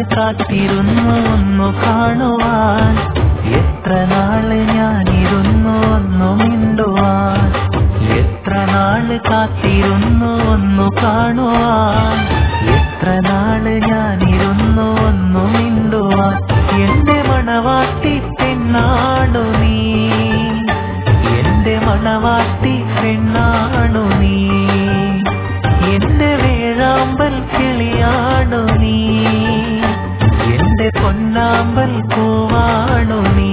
കാത്തിരുന്നു ഒന്നു കാണുവാൻ എത്ര നാള് ഞാനിരുന്നു ഒന്നു മിണ്ടുവാൻ എത്ര നാള് കാത്തിരുന്നു ഒന്നു കാണുവാൻ എത്ര നാള് ഞാനിരുന്നു ഒന്നു മിണ്ടുവാൻ എന്റെ മണവാട്ടി പെണ്ണാണു നീ എന്റെ മണവാട്ടി പെണ്ണാണു നീ എന്റെ വേഴാമ്പൽ കിളിയാണു നീ എന്റെ പൊന്നാമ്പൽ പൂവാണു നീ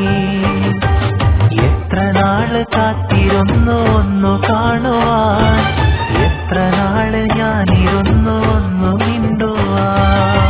എത്ര നാള് കാത്തിരുന്നു ഒന്നു കാണുവാൻ എത്ര നാള് ഞാനിരുന്നു ഒന്നു മിണ്ടുവാൻ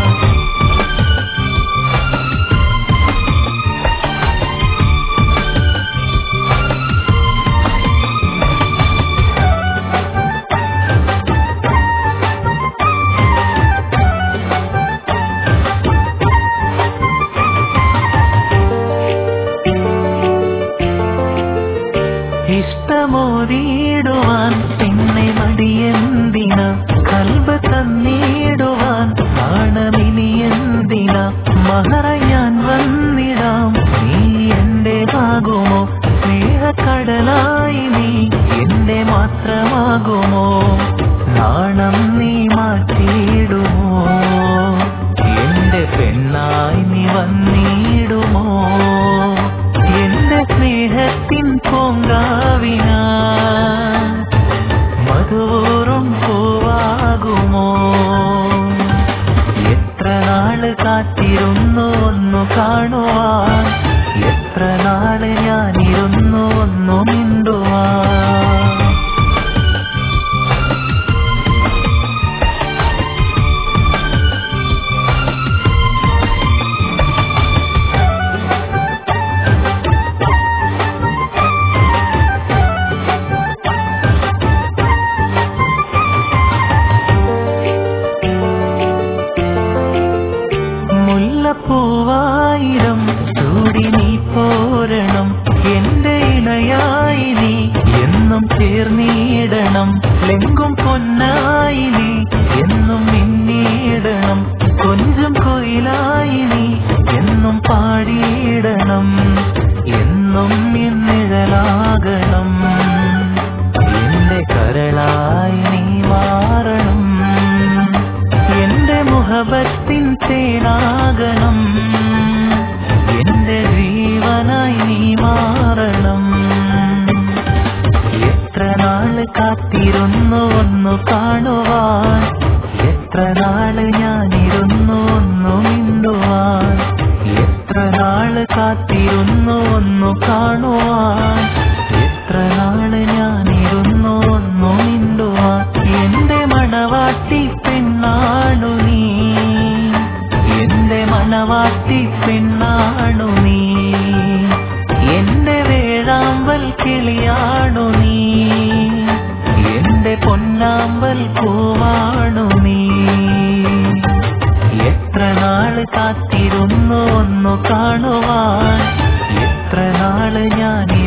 ഇഷ്ടമോതിയിടുവാൻ പിന്നെ മടിയെന്തിന കൽബ് തന്നിടുവാൻ കാണമിനി എന്തിന മഹറ ഞാൻ വന്നിടാം നീ എന്റെ ആകുമോ സ്നേഹക്കടലായി നീ എന്റെ മാത്രമാകുമോ നാണം നീ മാറ്റിയിടുമോ എന്റെ പെണ്ണായി നീ വന്നിടുമോ എന്റെ സ്നേഹത്തിൻ പൂങ്കാവിന മധുവൂറും പൂവാകുമോ എത്ര നാള് കാത്തിരുന്നു ഒന്നു കാണുവാൻ എത്ര നാള് ഞാനിരുന്നു ഒന്നു മിണ്ടുവാൻ മുല്ലപ്പൂവായിരം ചൂടി നീ പോരണം എന്റെ ഇണയായി നീ എന്നും ചേർന്നിടണം ലെങ്കും പൊന്നായി നീ എന്നും മിന്നിടണം കൊഞ്ചും കൊയിലായി നീ എന്നും പാടിയിടണം എന്നും എന്നിഴലാകണം എന്റെ കരളായി നീ മാറണം എന്റെ മുഹബത്തിൻ തേനാകണം എന്റെ ജീവനായി നീ മാറണം എത്ര നാള് കാത്തിരുന്നു ഒന്നു കാണുവാൻ എത്ര നാള് ഞാനിരുന്നു ഒന്നു മിണ്ടുവാൻ എത്ര നാള് കാത്തിരുന്നു ഒന്നു കാണുവാൻ എത്ര നാള് ഞാനിരുന്നു ഒന്നു മിണ്ടുവാൻ എന്റെ മണവാട്ടി പെണ്ണാണു നീ എന്റെ മണവാട്ടി പെണ്ണാണു നീ എന്റെ വേഴാമ്പൽ കിളിയാണു നീ എന്റെ പൊന്നാമ്പൽ പൂവാണു നീ എത്ര നാള് കാത്തിരുന്നു ഒന്നു കാണുവാൻ എത്ര നാള് ഞാൻ